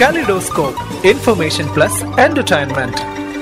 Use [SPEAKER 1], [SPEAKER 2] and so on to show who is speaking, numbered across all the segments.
[SPEAKER 1] Kaleidoscope, information plus entertainment.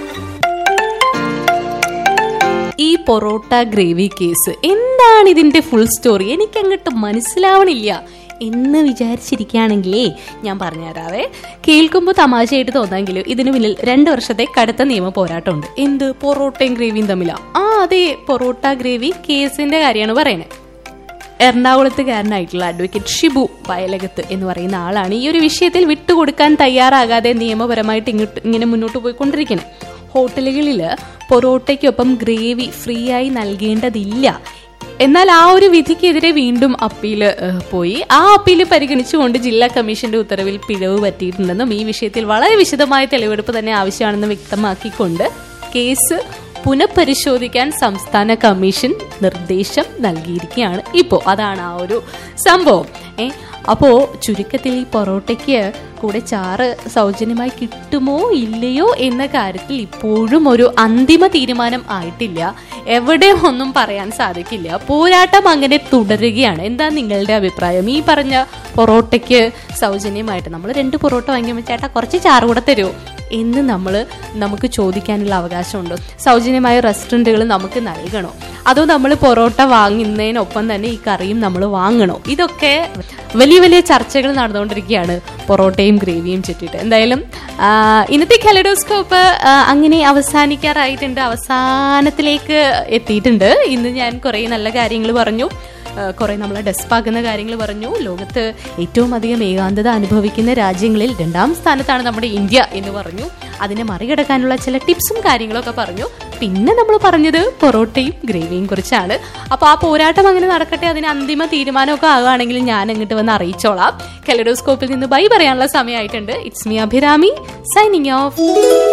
[SPEAKER 2] ഈ parotta gravy case എന്താണ് ഇതിന്റെ ഫുൾ സ്റ്റോറി എനിക്ക് അങ്ങോട്ട് മനസ്സിലാവണില്ല എന്ന് വിചാരിച്ചിരിക്കുകയാണെങ്കിലേ ഞാൻ പറഞ്ഞുതരാവേ കേൾക്കുമ്പോൾ തമാശയായിട്ട് തോന്നാമെങ്കിലും ഇതിനു പിന്നിൽ രണ്ട് വർഷത്തെ കടുത്ത നിയമ പോരാട്ടമുണ്ട് എന്ത് പൊറോട്ടയും ഗ്രേവിയും തമ്മിലാ ആ അതെ പൊറോട്ട ഗ്രേവി കേസിന്റെ കാര്യമാണ് പറയുന്നത് എറണാകുളത്തുകാരനായിട്ടുള്ള അഡ്വക്കേറ്റ് ഷിബു വയലകത്ത് എന്ന് പറയുന്ന ആളാണ് ഈ ഒരു വിഷയത്തിൽ വിട്ടുകൊടുക്കാൻ തയ്യാറാകാതെ നിയമപരമായിട്ട് ഇങ്ങോട്ട് ഇങ്ങനെ മുന്നോട്ട് പോയിക്കൊണ്ടിരിക്കുന്നത് ഹോട്ടലുകളിൽ പൊറോട്ടയ്ക്കൊപ്പം ഗ്രേവി ഫ്രീ ആയി നൽകേണ്ടതില്ല എന്നാൽ ആ ഒരു വിധിക്കെതിരെ വീണ്ടും അപ്പീൽ പോയി ആ അപ്പീൽ പരിഗണിച്ചുകൊണ്ട് ജില്ലാ കമ്മീഷന്റെ ഉത്തരവിൽ പിഴവ് പറ്റിയിട്ടുണ്ടെന്നും ഈ വിഷയത്തിൽ വളരെ വിശദമായ തെളിവെടുപ്പ് തന്നെ ആവശ്യമാണെന്ന് വ്യക്തമാക്കിക്കൊണ്ട് കേസ് പുനഃപരിശോധിക്കാൻ സംസ്ഥാന കമ്മീഷൻ നിർദ്ദേശം നൽകിയിരിക്കുകയാണ് ഇപ്പോൾ അതാണ് ആ ഒരു സംഭവം ഏ അപ്പോ ചുരുക്കത്തിൽ ഈ പൊറോട്ടയ്ക്ക് കൂടെ ചാറ് സൗജന്യമായി കിട്ടുമോ ഇല്ലയോ എന്ന കാര്യത്തിൽ ഇപ്പോഴും ഒരു അന്തിമ തീരുമാനം ആയിട്ടില്ല എവിടെ ഒന്നും പറയാൻ സാധിക്കില്ല പോരാട്ടം അങ്ങനെ തുടരുകയാണ് എന്താ നിങ്ങളുടെ അഭിപ്രായം ഈ പറഞ്ഞ പൊറോട്ടയ്ക്ക് സൗജന്യമായിട്ട് നമ്മൾ രണ്ട് പൊറോട്ട വാങ്ങിക്കുമ്പോൾ ചേട്ടാ കുറച്ച് ചാറ് കൂടെ തരുമോ എന്ന് നമ്മൾ നമുക്ക് ചോദിക്കാനുള്ള അവകാശമുണ്ട് സൗജന്യമായ റെസ്റ്റോറൻറ്റുകൾ നമുക്ക് നൽകണോ അതോ നമ്മൾ പൊറോട്ട വാങ്ങുന്നതിനൊപ്പം തന്നെ ഈ കറിയും നമ്മൾ വാങ്ങണോ ഇതൊക്കെ വലിയ വലിയ ചർച്ചകൾ നടന്നുകൊണ്ടിരിക്കുകയാണ് പൊറോട്ടയും ഗ്രേവിയും ചുറ്റിട്ട് എന്തായാലും ആ, ഇന്നത്തെ കലഡോസ്കോപ്പ് അങ്ങനെ അവസാനിക്കാറായിട്ടുണ്ട് അവസാനത്തിലേക്ക് എത്തിയിട്ടുണ്ട് ഇന്ന് ഞാൻ കുറേ നല്ല കാര്യങ്ങൾ പറഞ്ഞു കുറെ നമ്മളെ ഡെസ്പാക്കുന്ന കാര്യങ്ങൾ പറഞ്ഞു ലോകത്ത് ഏറ്റവും അധികം ഏകാന്തത അനുഭവിക്കുന്ന രാജ്യങ്ങളിൽ രണ്ടാം സ്ഥാനത്താണ് നമ്മുടെ ഇന്ത്യ എന്ന് പറഞ്ഞു അതിനെ മറികടക്കാനുള്ള ചില ടിപ്സും കാര്യങ്ങളൊക്കെ പറഞ്ഞു പിന്നെ നമ്മൾ പറഞ്ഞത് പൊറോട്ടയും ഗ്രേവിയും കുറിച്ചാണ് അപ്പോൾ ആ പോരാട്ടം അങ്ങനെ നടക്കട്ടെ അതിന് അന്തിമ തീരുമാനമൊക്കെ ആവുകയാണെങ്കിൽ ഞാൻ അങ്ങോട്ട് വന്ന് അറിയിച്ചോളാം കെലഡോസ്കോപ്പിൽ നിന്ന് ബൈ പറയാനുള്ള സമയമായിട്ടുണ്ട് it's me Abhirami signing of